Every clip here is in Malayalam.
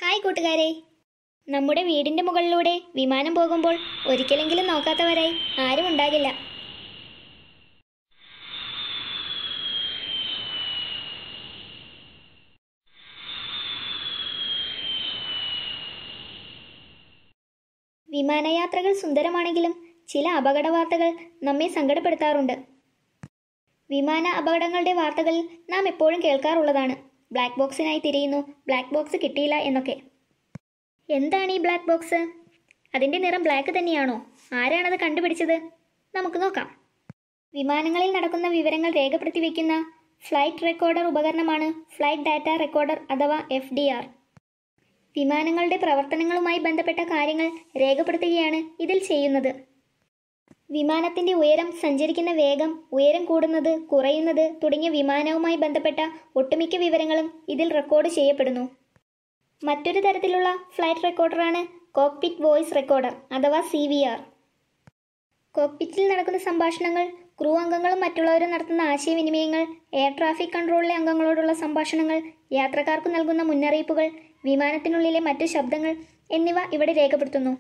ഹായ് കൂട്ടുകാരെ നമ്മുടെ വീടിന്റെ മുകളിലൂടെ വിമാനം പോകുമ്പോൾ ഒരിക്കലെങ്കിലും നോക്കാത്തവരായി ആരും ഉണ്ടാകില്ല വിമാനയാത്രകൾ സുന്ദരമാണെങ്കിലും ചില അപകട വാർത്തകൾ നമ്മെ സങ്കടപ്പെടുത്താറുണ്ട് വിമാന അപകടങ്ങളുടെ വാർത്തകളിൽ നാം എപ്പോഴും കേൾക്കാറുള്ളതാണ് ബ്ലാക്ക് ബോക്സിനായി തിരയുന്നു ബ്ലാക്ക് ബോക്സ് കിട്ടിയില്ല എന്നൊക്കെ എന്താണ് ഈ ബ്ലാക്ക് ബോക്സ് അതിൻ്റെ നിറം ബ്ലാക്ക് തന്നെയാണോ ആരാണത് കണ്ടുപിടിച്ചത് നമുക്ക് നോക്കാം വിമാനങ്ങളിൽ നടക്കുന്ന വിവരങ്ങൾ രേഖപ്പെടുത്തി വയ്ക്കുന്ന ഫ്ലൈറ്റ് റെക്കോർഡർ ഉപകരണമാണ് ഫ്ലൈറ്റ് ഡാറ്റ റെക്കോർഡർ അഥവാ എഫ് ഡി ആർ വിമാനങ്ങളുടെ പ്രവർത്തനങ്ങളുമായി ബന്ധപ്പെട്ട കാര്യങ്ങൾ രേഖപ്പെടുത്തുകയാണ് ഇതിൽ ചെയ്യുന്നത് വിമാനത്തിന്റെ ഉയരം സഞ്ചരിക്കുന്ന വേഗം ഉയരം കൂടുന്നത് കുറയുന്നത് തുടങ്ങിയ വിമാനവുമായി ബന്ധപ്പെട്ട ഒട്ടുമിക്ക വിവരങ്ങളും ഇതിൽ റെക്കോർഡ് ചെയ്യപ്പെടുന്നു മറ്റൊരു തരത്തിലുള്ള ഫ്ലൈറ്റ് റെക്കോർഡറാണ് കോക്പിറ്റ് വോയിസ് റെക്കോർഡർ അഥവാ സി വി ആർ കോക്പിറ്റിൽ നടക്കുന്ന സംഭാഷണങ്ങൾ ക്രൂ അംഗങ്ങളും മറ്റുള്ളവരും നടത്തുന്ന ആശയവിനിമയങ്ങൾ എയർ ട്രാഫിക് കൺട്രോളിലെ അംഗങ്ങളോടുള്ള സംഭാഷണങ്ങൾ യാത്രക്കാർക്ക് നൽകുന്ന മുന്നറിയിപ്പുകൾ വിമാനത്തിനുള്ളിലെ മറ്റു ശബ്ദങ്ങൾ എന്നിവ ഇവിടെ രേഖപ്പെടുത്തുന്നു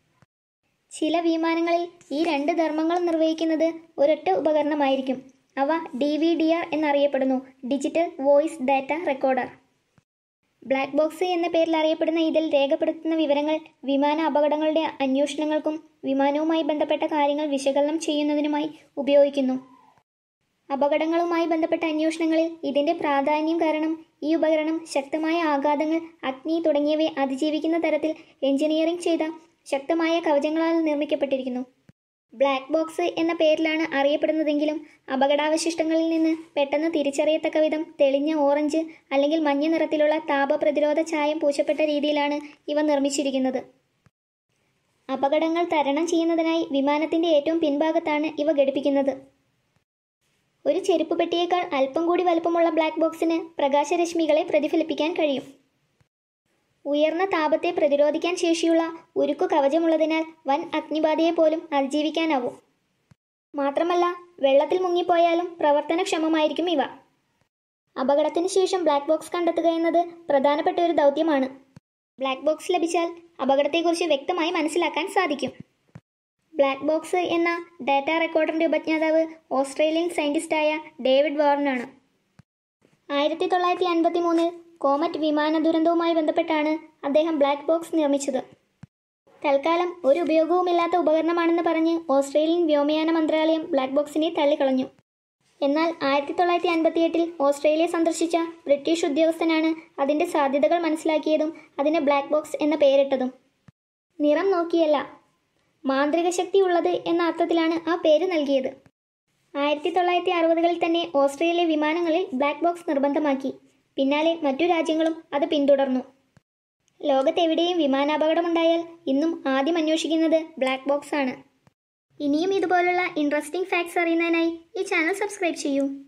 ചില വിമാനങ്ങളിൽ ഈ രണ്ട് ധർമ്മങ്ങളും നിർവഹിക്കുന്നത് ഒരൊറ്റ ഉപകരണമായിരിക്കും അവ ഡി വി ഡി ആർ എന്നറിയപ്പെടുന്നു digital voice data recorder black box എന്ന പേരിൽ അറിയപ്പെടുന്ന ഇതിൽ രേഖപ്പെടുത്തുന്ന വിവരങ്ങൾ വിമാന അപകടങ്ങളുടെ അന്വേഷണങ്ങൾക്കും വിമാനവുമായി ബന്ധപ്പെട്ട കാര്യങ്ങൾ വിശകലനം ചെയ്യുന്നതിനുമായി ഉപയോഗിക്കുന്നു അപകടങ്ങളുമായി ബന്ധപ്പെട്ട അന്വേഷണങ്ങളിൽ ഇതിന്റെ പ്രാധാന്യം കാരണം ഈ ഉപകരണം ശക്തമായ ആഘാതങ്ങൾ അഗ്നി തുടങ്ങിയവയെ അതിജീവിക്കുന്ന തരത്തിൽ എഞ്ചിനീയറിംഗ് ചെയ്ത ശക്തമായ കവചങ്ങളാൽ നിർമ്മിക്കപ്പെട്ടിരിക്കുന്നു ബ്ലാക്ക് ബോക്സ് എന്ന പേരിലാണ് അറിയപ്പെടുന്നതെങ്കിലും അപകടാവശിഷ്ടങ്ങളിൽ നിന്ന് പെട്ടെന്ന് തിരിച്ചറിയത്തക്ക വിധം തെളിഞ്ഞ ഓറഞ്ച് അല്ലെങ്കിൽ മഞ്ഞ നിറത്തിലുള്ള താപപ്രതിരോധ ചായം പൂശപ്പെട്ട രീതിയിലാണ് ഇവ നിർമ്മിച്ചിരിക്കുന്നത് അപകടങ്ങൾ തരണം ചെയ്യുന്നതിനായി വിമാനത്തിന്റെ ഏറ്റവും പിൻഭാഗത്താണ് ഇവ ഘടിപ്പിക്കുന്നത് ഒരു ചെരുപ്പ് പെട്ടിയേക്കാൾ അല്പം കൂടി വലുപ്പമുള്ള ബ്ലാക്ക് ബോക്സിന് പ്രകാശരശ്മികളെ പ്രതിഫലിപ്പിക്കാൻ കഴിയും ഉയർന്ന താപത്തെ പ്രതിരോധിക്കാൻ ശേഷിയുള്ള ഉരുക്കു കവചമുള്ളതിനാൽ വൻ അഗ്നിബാധയെ പോലും അതിജീവിക്കാനാവും മാത്രമല്ല വെള്ളത്തിൽ മുങ്ങിപ്പോയാലും പ്രവർത്തനക്ഷമമായിരിക്കും ഇവ അപകടത്തിന് ശേഷം ബ്ലാക്ക് ബോക്സ് കണ്ടെത്തുക എന്നത് പ്രധാനപ്പെട്ട ഒരു ദൗത്യമാണ് ബ്ലാക്ക് ബോക്സ് ലഭിച്ചാൽ അപകടത്തെക്കുറിച്ച് വ്യക്തമായി മനസ്സിലാക്കാൻ സാധിക്കും ബ്ലാക്ക് ബോക്സ് എന്ന ഡാറ്റ റെക്കോർഡറിന്റെ ഉപജ്ഞാതാവ് ഓസ്ട്രേലിയൻ സയന്റിസ്റ്റായ ഡേവിഡ് വാർണാണ് ആയിരത്തി തൊള്ളായിരത്തി അൻപത്തി മൂന്നിൽ കോമറ്റ് വിമാന ദുരന്തവുമായി ബന്ധപ്പെട്ടാണ് അദ്ദേഹം ബ്ലാക്ക് ബോക്സ് നിർമ്മിച്ചത് തൽക്കാലം ഒരു ഉപയോഗവുമില്ലാത്ത ഉപകരണമാണെന്ന് പറഞ്ഞ് ഓസ്ട്രേലിയൻ വ്യോമയാന മന്ത്രാലയം ബ്ലാക്ക് ബോക്സിനെ തള്ളിക്കളഞ്ഞു എന്നാൽ ആയിരത്തി തൊള്ളായിരത്തി അൻപത്തിയെട്ടിൽ ഓസ്ട്രേലിയ സന്ദർശിച്ച ബ്രിട്ടീഷ് ഉദ്യോഗസ്ഥനാണ് അതിന്റെ സാധ്യതകൾ മനസ്സിലാക്കിയതും അതിന് ബ്ലാക്ക് ബോക്സ് എന്ന പേരിട്ടതും നിറം നോക്കിയല്ല മാന്ത്രിക ശക്തി ഉള്ളത് എന്ന അർത്ഥത്തിലാണ് ആ പേര് നൽകിയത് ആയിരത്തി തൊള്ളായിരത്തി അറുപതുകളിൽ തന്നെ ഓസ്ട്രേലിയ വിമാനങ്ങളിൽ ബ്ലാക്ക് ബോക്സ് നിർബന്ധമാക്കി പിന്നാലെ മറ്റു രാജ്യങ്ങളും അത് പിന്തുടർന്നു ലോകത്തെവിടെയും വിമാനാപകടമുണ്ടായാൽ ഇന്നും ആദ്യം അന്വേഷിക്കുന്നത് ബ്ലാക്ക് ബോക്സ് ആണ് ഇനിയും ഇതുപോലുള്ള ഇൻട്രസ്റ്റിംഗ് ഫാക്ട്സ് അറിയുന്നതിനായി ഈ ചാനൽ സബ്സ്ക്രൈബ് ചെയ്യൂ